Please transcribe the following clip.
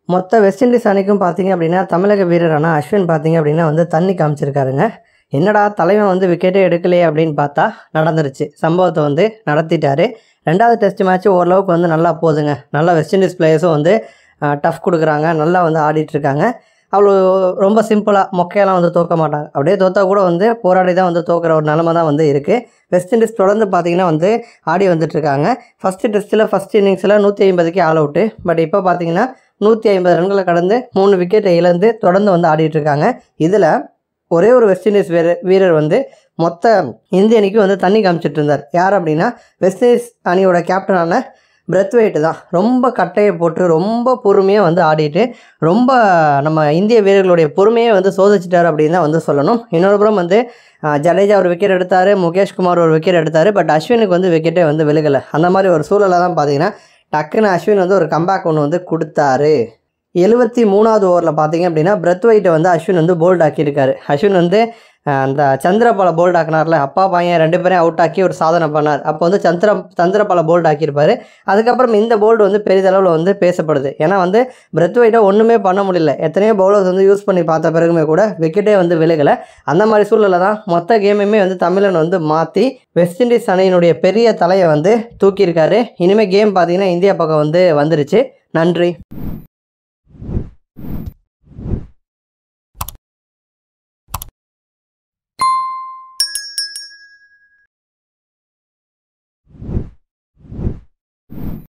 மொத்த west Indies அணிக்கும் பார்த்தீங்க அப்படின்னா தமிழக வீரரான அஸ்வின் பார்த்தீங்க அப்படின்னா வந்து தண்ணி காமிச்சிருக்காருங்க என்னடா தலைவன் வந்து விக்கெட்டே எடுக்கலையே அப்படின்னு பார்த்தா நடந்துருச்சு சம்பவத்தை வந்து நடத்திட்டாரு ரெண்டாவது டெஸ்ட் மேட்ச் ஓரளவுக்கு வந்து நல்லா போகுதுங்க நல்லா வெஸ்ட் இண்டீஸ் பிளேயர்ஸும் வந்து டஃப் கொடுக்குறாங்க நல்லா வந்து ஆடிட்டு இருக்காங்க அவ்வளோ ரொம்ப சிம்பிளாக மொக்கையெல்லாம் வந்து தோக்க மாட்டாங்க அப்படியே தோத்தா கூட வந்து போராடி தான் வந்து தோக்குற ஒரு நிலமை தான் வந்து இருக்குது வெஸ்ட் இண்டீஸ் தொடர்ந்து பார்த்தீங்கன்னா வந்து ஆடி வந்துட்டுருக்காங்க ஃபஸ்ட்டு டெஸ்ட்டில் ஃபஸ்ட் இன்னிங்ஸில் நூற்றி ஐம்பதுக்கே ஆல் அவுட்டு பட் இப்போ பார்த்தீங்கன்னா நூற்றி ஐம்பது ரன்களை கடந்து மூணு விக்கெட்டை இழந்து தொடர்ந்து வந்து ஆடிட்டு இருக்காங்க இதில் ஒரே ஒரு வெஸ்ட் இண்டீஸ் வீரர் வீரர் வந்து மொத்த இந்திய அணிக்கு வந்து தண்ணி காமிச்சிட்டு இருந்தார் யார் அப்படின்னா வெஸ்ட் இண்டீஸ் அணியோட கேப்டனான பிரெத்வெயிட்டு தான் ரொம்ப கட்டையை போட்டு ரொம்ப பொறுமையாக வந்து ஆடிட்டு ரொம்ப நம்ம இந்திய வீரர்களுடைய பொறுமையை வந்து சோதிச்சிட்டார் அப்படின்னு தான் வந்து சொல்லணும் இன்னொரு புறம் வந்து ஆஹ், ஜடேஜா ஒரு விக்கெட் எடுத்தார் முகேஷ் குமார் ஒரு விக்கெட் எடுத்தார் பட் அஸ்வினுக்கு வந்து விக்கெட்டே வந்து விழுகலை அந்த மாதிரி ஒரு சூழலை தான் பார்த்தீங்கன்னா டக்குன்னு அஸ்வின் வந்து ஒரு கம்பேக் ஒன்று வந்து கொடுத்தாரு எழுபத்தி மூணாவது ஓவரில் பார்த்தீங்க அப்படின்னா பிரெத்வைட்டை வந்து அஸ்வின் வந்து போல்ட் ஆக்கியிருக்காரு அஸ்வின் வந்து அஹ், அந்த சந்திரபாலை போல்ட் ஆக்கினார்ல அப்பா பையன் ரெண்டு பேரையும் அவுட் ஆக்கி ஒரு சாதனை பண்ணார் அப்போ வந்து சந்திர சந்திரபாலை போல்ட் ஆக்கியிருப்பாரு அதுக்கப்புறம் இந்த போல்டு வந்து பெரிதளவில் வந்து பேசப்படுது ஏன்னா வந்து பிரெத்வைட்டை ஒன்றுமே பண்ண முடியல எத்தனையோ பவுலர்ஸ் வந்து யூஸ் பண்ணி பார்த்த பிறகுமே கூட விக்கெட்டே வந்து விழுகலை அந்த மாதிரி சூழலில் தான் மொத்த கேமையுமே வந்து தமிழன் வந்து மாற்றி வெஸ்ட் இண்டீஸ் அணியினுடைய பெரிய தலையை வந்து தூக்கியிருக்காரு இனிமேல் கேம் பார்த்தீங்கன்னா இந்தியா பக்கம் வந்து வந்துருச்சு நன்றி